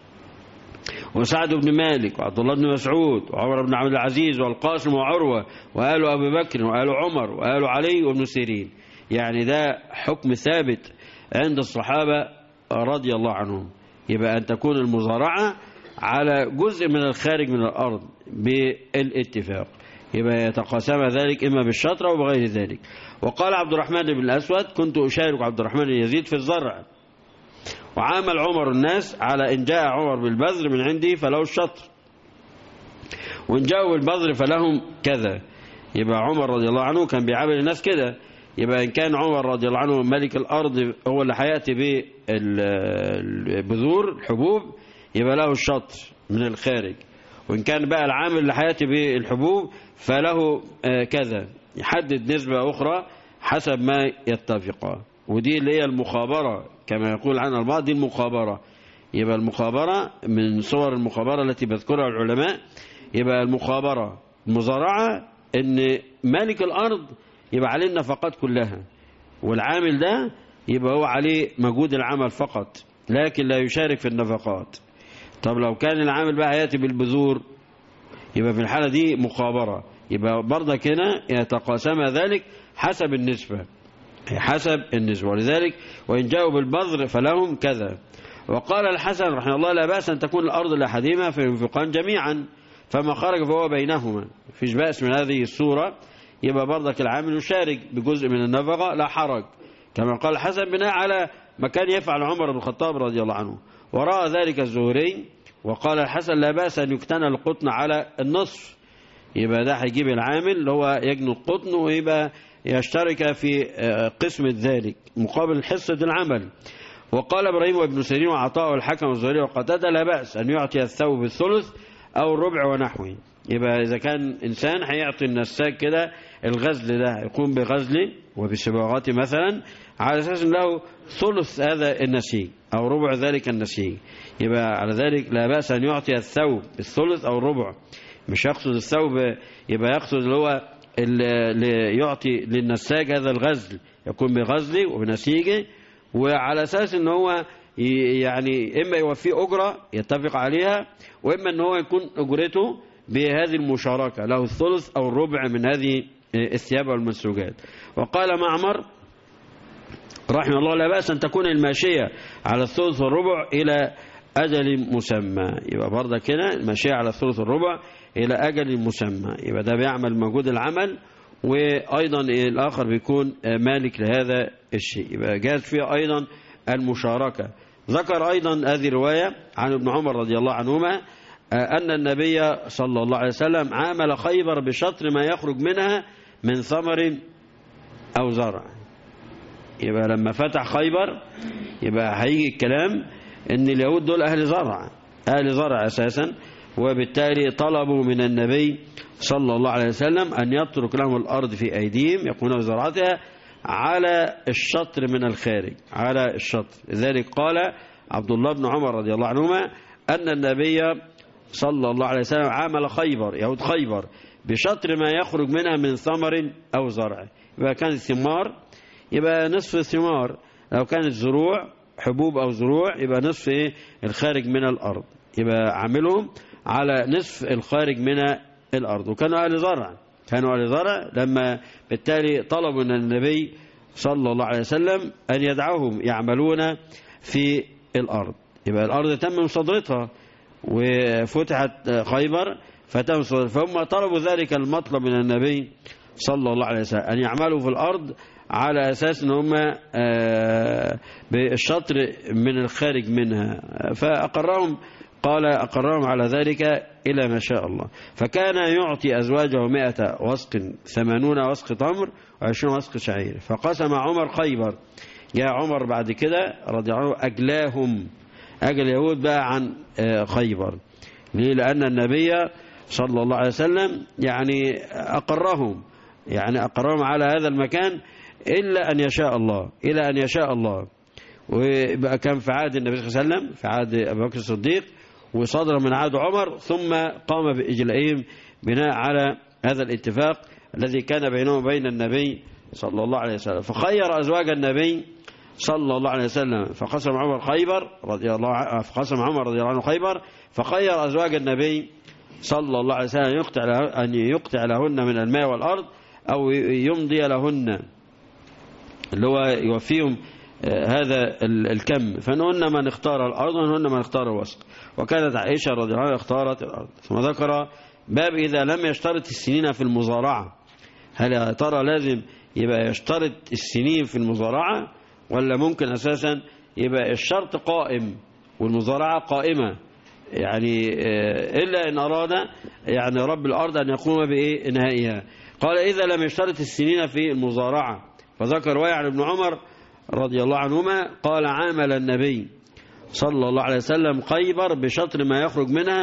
وسعد بن مالك وعبد الله بن مسعود وعمر بن عبد العزيز والقاسم وعروة وآل أبي بكر وآل عمر وآل علي وابن سيرين يعني ده حكم ثابت عند الصحابة رضي الله عنهم يبقى أن تكون المزارعة على جزء من الخارج من الأرض بالاتفاق يبقى يتقاسم ذلك إما بالشطر أو بغير ذلك وقال عبد الرحمن بن الأسود كنت أشارك عبد الرحمن بن يزيد في الزرع وعامل عمر الناس على إن جاء عمر بالبذر من عندي فله الشطر وإن جاءوا بالبذر فلهم كذا يبقى عمر رضي الله عنه كان بيعامل الناس كده يبقى إن كان عمر رضي الله عنه ملك الأرض هو اللي هيأتي بالبذور الحبوب يبقى له الشطر من الخارج وإن كان بقى العامل لحياته بالحبوب فله آه، كذا يحدد نسبة أخرى حسب ما يتفق ودي اللي هي المخابرة كما يقول عنها البعض دي المخابرة يبقى المخابرة من صور المخابرة التي بذكرها العلماء يبقى المخابرة المزارعة ان مالك الأرض يبقى عليه النفقات كلها والعامل ده يبقى هو عليه مجهود العمل فقط لكن لا يشارك في النفقات طب لو كان العامل بقى يأتي بالبذور يبقى في الحالة دي مخابرة يبقى برضك هنا يتقاسم ذلك حسب النسبة حسب النسبة ولذلك وإن جاءوا بالبذر فلهم كذا وقال الحسن رحمه الله لا بأس أن تكون الأرض لأحدهما فينفقان جميعا فما خرج فهو بينهما فيش بأس من هذه الصورة يبقى برضك العامل يشارك بجزء من النفقة لا حرج كما قال الحسن بناء على ما كان يفعل عمر بن الخطاب رضي الله عنه ورأى ذلك الزهري وقال الحسن لا بأس أن يكتنى القطن على النصف يبقى ده هيجيب العامل اللي هو يجني القطن ويبقى يشترك في قسمة ذلك مقابل حصة العمل وقال إبراهيم وابن سيرين وعطاء والحكم والزهري وقتادة لا بأس أن يعطي الثوب الثلث أو الربع ونحوه يبقى إذا كان إنسان هيعطي النساك كده الغزل ده يقوم بغزله وبصباغته مثلا على أساس له ثلث هذا النسيج أو ربع ذلك النسيج يبقى على ذلك لا بأس أن يعطي الثوب الثلث أو الربع مش يقصد الثوب يبقى يقصد اللي هو اللي يعطي للنساج هذا الغزل يكون بغزله وبنسيجه وعلى أساس ان هو يعني إما يوفيه أجرة يتفق عليها وإما ان هو يكون أجرته بهذه المشاركة له الثلث أو الربع من هذه الثياب والمنسوجات وقال معمر رحمه الله لا بأس أن تكون الماشية على الثلث والربع إلى أجل مسمى يبقى برضك هنا الماشية على الثلث والربع إلى أجل مسمى يبقى ده بيعمل مجهود العمل وأيضا الآخر بيكون مالك لهذا الشيء يبقى جاز فيه أيضا المشاركة ذكر أيضا هذه رواية عن ابن عمر رضي الله عنهما أن النبي صلى الله عليه وسلم عامل خيبر بشطر ما يخرج منها من ثمر أو زرع يبقى لما فتح خيبر يبقى هيجي الكلام ان اليهود دول أهل زرع أهل زرع أساسا وبالتالي طلبوا من النبي صلى الله عليه وسلم أن يترك لهم الأرض في أيديهم يكونوا بزراعتها على الشطر من الخارج على الشطر لذلك قال عبد الله بن عمر رضي الله عنهما أن النبي صلى الله عليه وسلم عامل خيبر يهود خيبر بشطر ما يخرج منها من ثمر أو زرع يبقى كانت ثمار يبقى نصف الثمار لو كانت زروع حبوب أو زروع يبقى نصف إيه الخارج من الأرض يبقى عاملهم على نصف الخارج من الأرض وكانوا أهل زرع كانوا أهل زرع لما بالتالي طلبوا من النبي صلى الله عليه وسلم أن يدعوهم يعملون في الأرض يبقى الأرض تم مصادرتها وفتحت خيبر فتم صادرتها فهم طلبوا ذلك المطلب من النبي صلى الله عليه وسلم أن يعملوا في الأرض على أساس أن هم بالشطر من الخارج منها فأقرهم قال أقرهم على ذلك إلى ما شاء الله فكان يعطي أزواجه مئة وسق ثمانون وسق تمر وعشرون وسق شعير فقسم عمر خيبر جاء عمر بعد كده رضي الله عنه أجلاهم أجل اليهود بقى عن خيبر ليه لأن النبي صلى الله عليه وسلم يعني أقرهم يعني أقرهم على هذا المكان إلا أن يشاء الله إلى أن يشاء الله وبقى كان في عهد النبي صلى الله عليه وسلم في عهد أبي بكر الصديق وصدر من عهد عمر ثم قام بإجلائهم بناء على هذا الاتفاق الذي كان بينه وبين النبي صلى الله عليه وسلم فخير أزواج النبي صلى الله عليه وسلم فقسم عمر خيبر رضي الله عنه فقسم عمر رضي الله عنه خيبر فخير أزواج النبي صلى الله عليه وسلم يقطع أن يقطع لهن من الماء والأرض أو يمضي لهن اللي هو يوفيهم هذا الكم فنهن من اختار الأرض ونهن من اختار الوسط وكانت عائشة رضي الله عنها اختارت الأرض ثم ذكر باب إذا لم يشترط السنين في المزارعة هل يا ترى لازم يبقى يشترط السنين في المزارعة ولا ممكن أساسا يبقى الشرط قائم والمزارعة قائمة يعني إلا إن أراد يعني رب الأرض أن يقوم بإيه إنهائها قال إذا لم يشترط السنين في المزارعة فذكر رواية عن ابن عمر رضي الله عنهما قال عامل النبي صلى الله عليه وسلم خيبر بشطر ما يخرج منها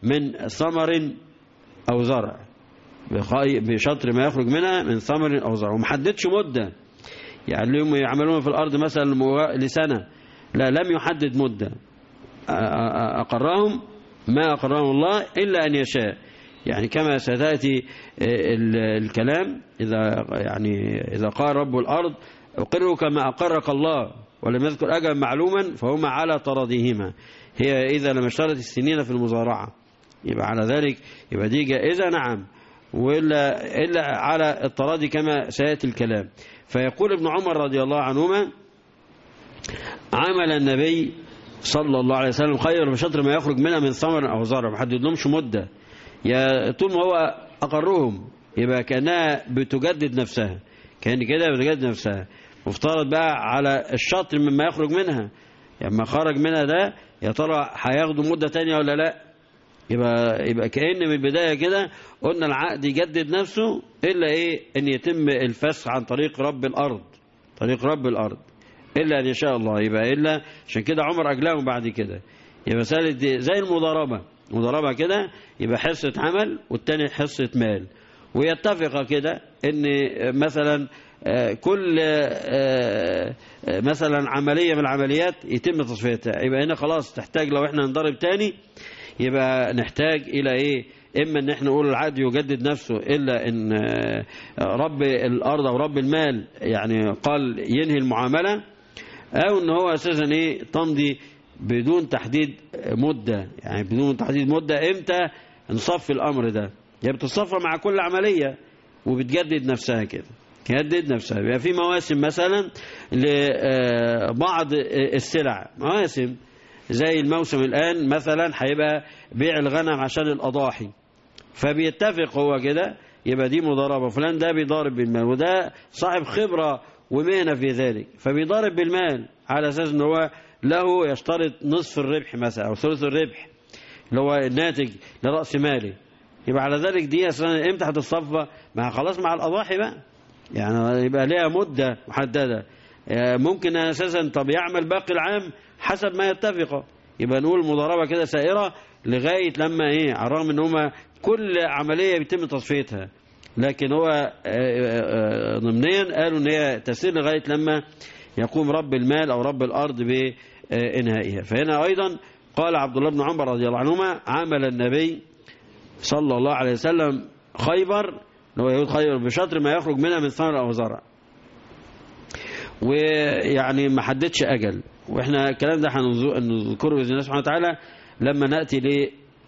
من ثمر أو زرع بخي- بشطر ما يخرج منها من ثمر أو زرع ومحددش مدة يعني اليوم يعملون في الأرض مثلا مو- لسنة لا لم يحدد مدة أ- أ- أقرهم ما أقرهم الله إلا أن يشاء يعني كما ستأتي ال- الكلام إذا يعني إذا قال رب الأرض أقره كما أقرك الله ولم يذكر أجل معلوما فهما على تراضيهما هي إذا لم اشترط السنين في المزارعة يبقى على ذلك يبقى دي جائزة نعم وإلا إلا على التراضي كما سيأتي الكلام فيقول ابن عمر رضي الله عنهما عمل النبي صلى الله عليه وسلم خير بشطر ما يخرج منها من ثمر أو زرع ما حدد لهمش مدة يا طول ما هو أقرهم يبقى كأنها بتجدد نفسها كأن كده بتجدد نفسها مفترض بقى على الشطر مما يخرج منها لما خرج منها ده يا ترى هياخدوا مدة تانية ولا لا يبقى يبقى كأن من البداية كده قلنا العقد يجدد نفسه إلا إيه أن يتم الفسخ عن طريق رب الأرض طريق رب الأرض إلا أن يشاء الله يبقى إلا عشان كده عمر أجلاهم بعد كده يبقى مسألة دي زي المضاربة مضاربة كده يبقى حصة عمل والتاني حصة مال ويتفق كده ان مثلا آه، كل آه، آه، مثلا عملية من العمليات يتم تصفيتها يبقى هنا خلاص تحتاج لو احنا نضرب تاني يبقى نحتاج الى ايه اما ان احنا نقول العقد يجدد نفسه الا ان آه، رب الارض او رب المال يعني قال ينهي المعاملة او ان هو اساسا ايه تمضي بدون تحديد مدة يعني بدون تحديد مدة امتى نصفي الامر ده يعني بتصفى مع كل عملية وبتجدد نفسها كده تجدد نفسها يبقى في مواسم مثلا لبعض السلع مواسم زي الموسم الآن مثلا هيبقى بيع الغنم عشان الأضاحي فبيتفق هو كده يبقى دي مضاربة فلان ده بيضارب بالمال وده صاحب خبرة ومهنة في ذلك فبيضارب بالمال على أساس ان هو له يشترط نصف الربح مثلا أو ثلث الربح اللي هو الناتج لرأس ماله يبقى على ذلك دي أصلا امتى هتتصفى ما خلاص مع الأضاحي بقى يعني يبقى ليها مدة محددة ممكن أساسا طب يعمل باقي العام حسب ما يتفق يبقى نقول المضاربة كده سائرة لغاية لما ايه على الرغم ان هما كل عملية بيتم تصفيتها لكن هو ضمنيا قالوا ان هي تسير لغاية لما يقوم رب المال او رب الارض بانهائها فهنا ايضا قال عبد الله بن عمر رضي الله عنهما عمل النبي صلى الله عليه وسلم خيبر هو يقول خيبر بشطر ما يخرج منها من ثمر او زرع ويعني ما حددش اجل واحنا الكلام ده هنذكره باذن الله سبحانه وتعالى لما ناتي ل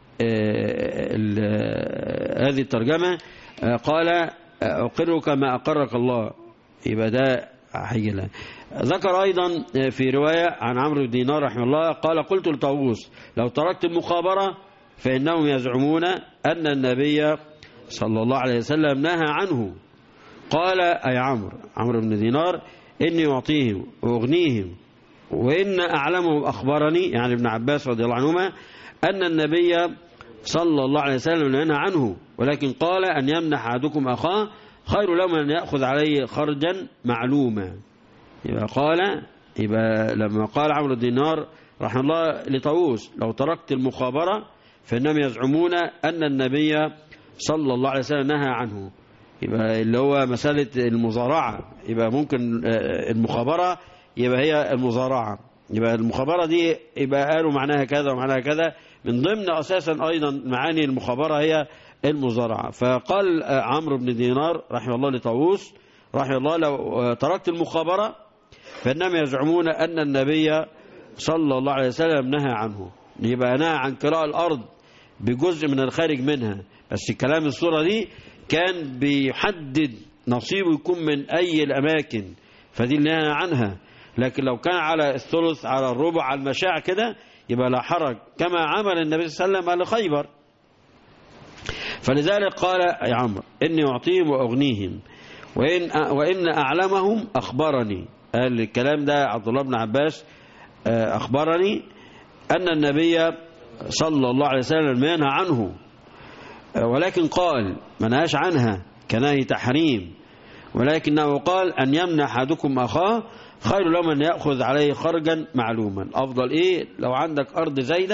هذه الترجمه قال اقرك ما اقرك الله يبقى ده حيلا ذكر ايضا في روايه عن عمرو بن دينار رحمه الله قال قلت لطاووس لو تركت المخابره فانهم يزعمون ان النبي صلى الله عليه وسلم نهى عنه قال اي عمرو عمرو بن دينار اني اعطيهم واغنيهم وإن أعلمهم أخبرني يعني ابن عباس رضي الله عنهما أن النبي صلى الله عليه وسلم نهى عنه ولكن قال أن يمنح أحدكم أخاه خير له من يأخذ عليه خرجا معلوما يبقى قال يبقى لما قال عمرو الدينار رحمه الله لطاووس لو تركت المخابرة فإنهم يزعمون أن النبي صلى الله عليه وسلم نهى عنه يبقى اللي هو مسألة المزارعة يبقى ممكن المخابرة يبقى هي المزارعة يبقى المخابرة دي يبقى قالوا معناها كذا ومعناها كذا من ضمن أساسا أيضا معاني المخابرة هي المزارعة فقال عمرو بن دينار رحمه الله لطاووس رحمه الله لو تركت المخابرة فإنهم يزعمون أن النبي صلى الله عليه وسلم نهى عنه يبقى نهى عن كراء الأرض بجزء من الخارج منها بس كلام الصورة دي كان بيحدد نصيبه يكون من أي الأماكن فدي اللي نهى عنها لكن لو كان على الثلث على الربع على المشاع كده يبقى لا حرج كما عمل النبي صلى الله عليه وسلم لخيبر فلذلك قال يا عمرو إني أعطيهم وأغنيهم وإن, وإن أعلمهم أخبرني قال الكلام ده عبد الله بن عباس أخبرني أن النبي صلى الله عليه وسلم ينهى عنه ولكن قال منهاش عنها كنهي تحريم ولكنه قال أن يمنع أحدكم أخاه خير له من يأخذ عليه خرجا معلوما أفضل إيه لو عندك أرض زايدة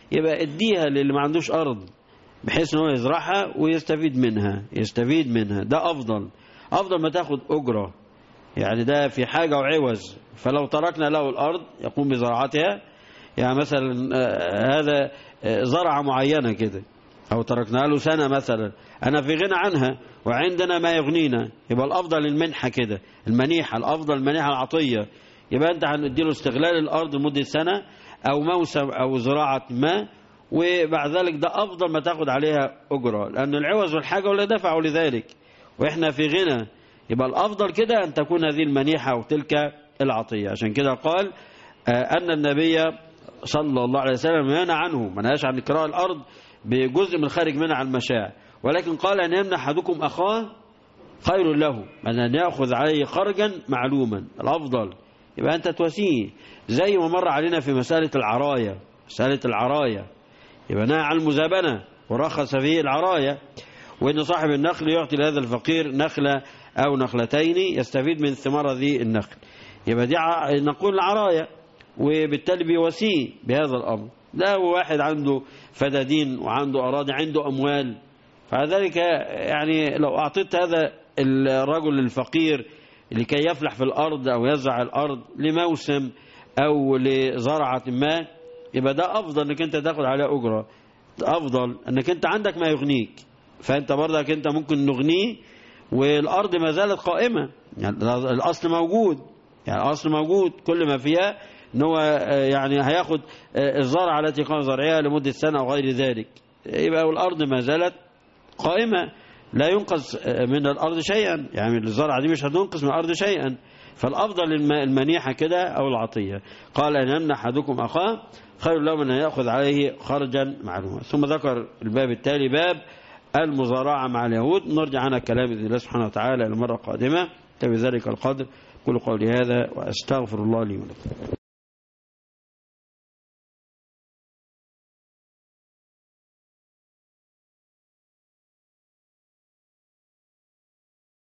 يبقى اديها للي ما عندوش أرض بحيث ان هو يزرعها ويستفيد منها يستفيد منها ده أفضل أفضل ما تاخد أجرة يعني ده في حاجة وعوز فلو تركنا له الأرض يقوم بزراعتها يعني مثلا آه، هذا آه، زرعة معينة كده أو تركنا له سنة مثلا أنا في غنى عنها وعندنا ما يغنينا يبقى الأفضل المنحة كده المنيحة الأفضل المنيحة العطية يبقى أنت هنديله استغلال الأرض لمدة سنة أو موسم أو زراعة ما وبعد ذلك ده أفضل ما تاخد عليها أجرة لأن العوز والحاجة ولا دفعوا لذلك وإحنا في غنى يبقى الأفضل كده أن تكون هذه المنيحة وتلك العطية عشان كده قال آه، أن النبي صلى الله عليه وسلم ينهى عنه ما نهاش عن إكراء الأرض بجزء من خارج منها على المشاع ولكن قال أن يمنع أحدكم أخاه خير له من أن يأخذ عليه خرجا معلوما الأفضل يبقى أنت تواسيه زي ما مر علينا في مسألة العراية مسألة العراية يبقى نهى عن المزابنة ورخص فيه العراية وإن صاحب النخل يعطي لهذا الفقير نخلة أو نخلتين يستفيد من ثمار ذي النخل يبقى دي ع- نقول العراية وبالتالي بيواسيه بهذا الأمر لا هو واحد عنده فدادين وعنده أراضي عنده أموال فذلك يعني لو أعطيت هذا الرجل الفقير لكي يفلح في الأرض أو يزرع الأرض لموسم أو لزرعة ما يبقى ده أفضل أنك أنت تاخد عليه أجرة أفضل أنك أنت عندك ما يغنيك فأنت برضك أنت ممكن نغنيه والأرض ما زالت قائمة يعني الأصل موجود يعني الأصل موجود كل ما فيها ان هو آه، يعني هياخد آه، الزرعة التي قام زرعها لمدة سنة أو غير ذلك يبقى الأرض ما زالت قائمة لا ينقص آه، من الأرض شيئا يعني الزرعة دي مش هتنقص من الأرض شيئا فالأفضل الم- المنيحة كده أو العطية قال أن يمنح أحدكم أخاه خير له من أن يأخذ عليه خرجا معلوما ثم ذكر الباب التالي باب المزارعة مع اليهود نرجع عن الكلام بإذن الله سبحانه وتعالى المرة القادمة بذلك القدر كل قولي هذا وأستغفر الله لي ولكم